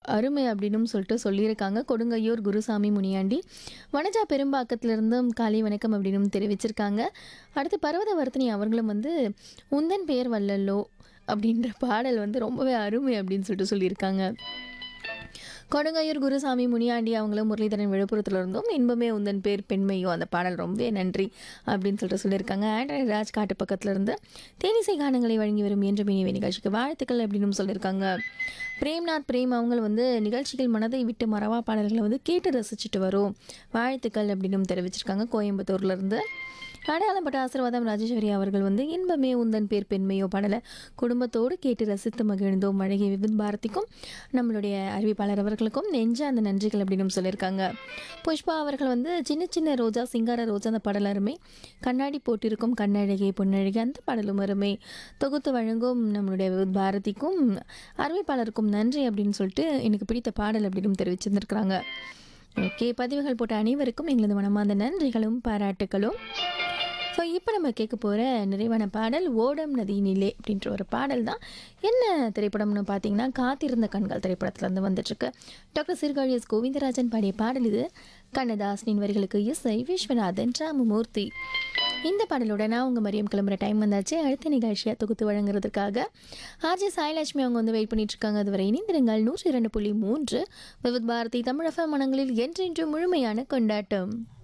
அருமை அப்படின்னு சொல்லிட்டு சொல்லியிருக்காங்க கொடுங்கையூர் குருசாமி முனியாண்டி வனஜா பெரும்பாக்கத்திலிருந்தும் காலை வணக்கம் அப்படின்னு தெரிவிச்சிருக்காங்க அடுத்து பர்வத வர்த்தினி அவர்களும் வந்து உந்தன் பெயர் வல்லல்லோ அப்படின்ற பாடல் வந்து ரொம்பவே அருமை அப்படின்னு சொல்லிட்டு சொல்லியிருக்காங்க கொடுங்கையூர் குருசாமி முனியாண்டி அவங்களும் முரளிதரன் விழுப்புரத்துல இருந்தும் இன்பமே உந்தன் பேர் பெண்மையோ அந்த பாடல் ரொம்பவே நன்றி அப்படின்னு சொல்லிட்டு சொல்லியிருக்காங்க ஆண்ட்ராய்ட் ராஜ் காட்டு பக்கத்துல இருந்து தேனிசை கானங்களை வழங்கி வரும் என்ற மினிவே நிகழ்ச்சிக்கு வாழ்த்துக்கள் அப்படின்னு சொல்லியிருக்காங்க பிரேம்நாத் பிரேம் அவங்க வந்து நிகழ்ச்சிகள் மனதை விட்டு மறவா பாடல்களை வந்து கேட்டு ரசிச்சுட்டு வரும் வாழ்த்துக்கள் அப்படின்னு தெரிவிச்சிருக்காங்க கோயம்புத்தூர்ல இருந்து அடையாளப்பட்ட ஆசீர்வாதம் ராஜேஸ்வரி அவர்கள் வந்து இன்பமே உந்தன் பேர் பெண்மையோ பாடலை குடும்பத்தோடு கேட்டு ரசித்து மகிழ்ந்தோம் அழகிய விபின் பாரதிக்கும் நம்மளுடைய அறிவிப்பாளர் அவர்களுக்கும் நெஞ்ச அந்த நன்றிகள் அப்படின்னு சொல்லியிருக்காங்க புஷ்பா அவர்கள் வந்து சின்ன சின்ன ரோஜா சிங்கார ரோஜா அந்த பாடல் அருமை கண்ணாடி போட்டிருக்கும் கண்ணழகே பொன்னழகே அந்த பாடலும் அருமை தொகுத்து வழங்கும் நம்மளுடைய விபின் பாரதிக்கும் அறிவிப்பாளருக்கும் நன்றி அப்படின்னு சொல்லிட்டு எனக்கு பிடித்த பாடல் அப்படின்னு தெரிவிச்சிருந்திருக்கிறாங்க ஓகே பதிவுகள் போட்ட அனைவருக்கும் எங்களது மனமார்ந்த நன்றிகளும் பாராட்டுகளும் ஸோ இப்போ நம்ம கேட்க போகிற நிறைவான பாடல் ஓடம் நதியினிலே அப்படின்ற ஒரு பாடல் தான் என்ன திரைப்படம்னு பார்த்தீங்கன்னா காத்திருந்த கண்கள் திரைப்படத்துலேருந்து வந்துட்டுருக்கு டாக்டர் சிறுகாழி எஸ் கோவிந்தராஜன் பாடிய பாடல் இது கண்ணதாசனின் வரிகளுக்கு இசை விஸ்வநாதன் ராமமூர்த்தி இந்த பாடலோட நான் உங்கள் மரியம் கிளம்புற டைம் வந்தாச்சு அடுத்த நிகழ்ச்சியை தொகுத்து வழங்குறதுக்காக ஆர்ஜே சாய்லட்சுமி அவங்க வந்து வெயிட் பண்ணிட்டு இருக்காங்க அதுவரை இணைந்திருங்கள் நூற்றி இரண்டு புள்ளி மூன்று விவித் பாரதி தமிழக மனங்களில் என்றென்று முழுமையான கொண்டாட்டம்